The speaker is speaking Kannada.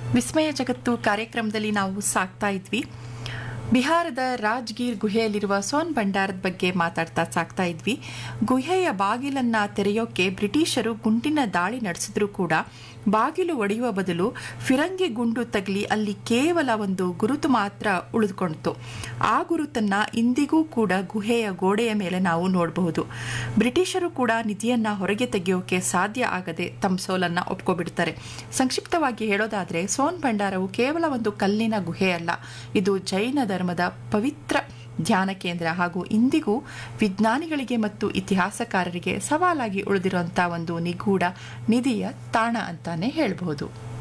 ವಿಸ್ಮಯ ಜಗತ್ತು ಕಾರ್ಯಕ್ರಮದಲ್ಲಿ ನಾವು ಸಾಕ್ತಾ ಇದ್ವಿ ಬಿಹಾರದ ರಾಜ್ಗೀರ್ ಗುಹೆಯಲ್ಲಿರುವ ಸೋನ್ ಭಂಡಾರದ ಬಗ್ಗೆ ಮಾತಾಡ್ತಾ ಸಾಕ್ತಾ ಇದ್ವಿ ಗುಹೆಯ ಬಾಗಿಲನ್ನ ತೆರೆಯೋಕೆ ಬ್ರಿಟಿಷರು ಗುಂಡಿನ ದಾಳಿ ನಡೆಸಿದ್ರು ಕೂಡ ಬಾಗಿಲು ಒಡೆಯುವ ಬದಲು ಫಿರಂಗಿ ಗುಂಡು ತಗಲಿ ಅಲ್ಲಿ ಕೇವಲ ಒಂದು ಗುರುತು ಮಾತ್ರ ಉಳಿದುಕೊಂಡಿತು ಆ ಗುರುತನ್ನ ಇಂದಿಗೂ ಕೂಡ ಗುಹೆಯ ಗೋಡೆಯ ಮೇಲೆ ನಾವು ನೋಡಬಹುದು ಬ್ರಿಟಿಷರು ಕೂಡ ನಿಧಿಯನ್ನ ಹೊರಗೆ ತೆಗೆಯೋಕೆ ಸಾಧ್ಯ ಆಗದೆ ತಮ್ಮ ಸೋಲನ್ನ ಒಪ್ಕೊಬಿಡ್ತಾರೆ ಸಂಕ್ಷಿಪ್ತವಾಗಿ ಹೇಳೋದಾದ್ರೆ ಸೋನ್ ಭಂಡಾರವು ಕೇವಲ ಒಂದು ಕಲ್ಲಿನ ಗುಹೆ ಅಲ್ಲ ಇದು ಜೈನ ಧರ್ಮದ ಪವಿತ್ರ ಧ್ಯಾನ ಕೇಂದ್ರ ಹಾಗೂ ಇಂದಿಗೂ ವಿಜ್ಞಾನಿಗಳಿಗೆ ಮತ್ತು ಇತಿಹಾಸಕಾರರಿಗೆ ಸವಾಲಾಗಿ ಉಳಿದಿರುವಂತಹ ಒಂದು ನಿಗೂಢ ನಿಧಿಯ ತಾಣ ಅಂತಾನೆ ಹೇಳಬಹುದು